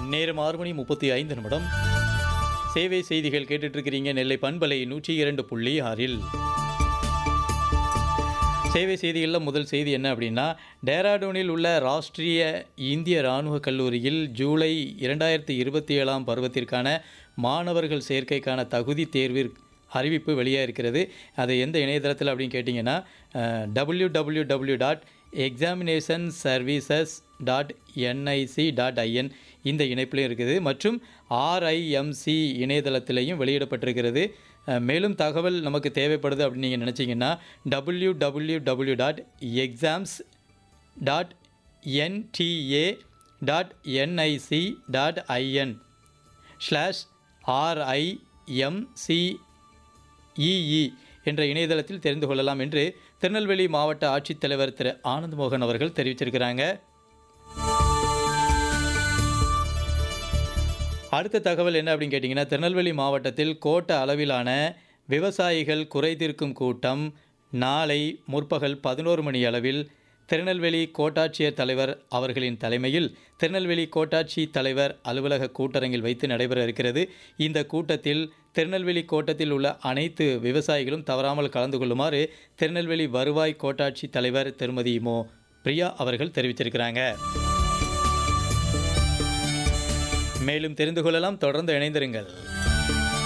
நேரம் ஆறு மணி முப்பத்தி ஐந்து நிமிடம் சேவை செய்திகள் கேட்டுட்டு இருக்கிறீங்க நெல்லை பண்பலை நூற்றி இரண்டு புள்ளி ஆறில் சேவை செய்திகளில் முதல் செய்தி என்ன அப்படின்னா டேராடூனில் உள்ள ராஷ்டிரிய இந்திய இராணுவ கல்லூரியில் ஜூலை இரண்டாயிரத்தி இருபத்தி ஏழாம் பருவத்திற்கான மாணவர்கள் சேர்க்கைக்கான தகுதி தேர்விற் அறிவிப்பு வெளியாக இருக்கிறது அது எந்த இணையதளத்தில் அப்படின்னு கேட்டிங்கன்னா W W W dot examination services dot NIC dot IN இந்த இணைப்பிலையும் இருக்குது மற்றும் ஆர்ஐஎம்சி இணையதளத்திலையும் வெளியிடப்பட்டிருக்கிறது அஹ், மேலும் தகவல் நமக்கு தேவைப்படுது அப்படின்னு நீங்கள் நினச்சிங்கன்னா W W W dot exams dot NDA dot NIC dot IN slash RIMCEE என்ற இணையதளத்தில் தெரிந்து கொள்ளலாம் என்று திருநெல்வேலி மாவட்ட ஆட்சித்தலைவர் திரு ஆனந்த் மோகன் அவர்கள் தெரிவிச்சிருக்கிறாங்க அடுத்த தகவல் என்ன அப்படின்னு கேட்டிங்கன்னா திருநெல்வேலி மாவட்டத்தில் கோட்ட அளவிலான விவசாயிகள் குறை தீர்க்கும் கூட்டம் நாளை முற்பகல் பதினோரு மணி அளவில் திருநெல்வேலி கோட்டாட்சியர் தலைவர் அவர்களின் தலைமையில் திருநெல்வேலி கோட்டாட்சி தலைவர் அலுவலக கூட்டரங்கில் வைத்து நடைபெற இருக்கிறது இந்த கூட்டத்தில் திருநெல்வேலி கோட்டத்தில் உள்ள அனைத்து விவசாயிகளும் தவறாமல் கலந்து கொள்ளுமாறு திருநெல்வேலி வருவாய் கோட்டாட்சி தலைவர் திருமதி மோ பிரியா அவர்கள் தெரிவிச்சிருக்கிறாங்க மேலும் தெரிந்து கொள்ளலாம் தொடர்ந்து இணைந்திருங்கள்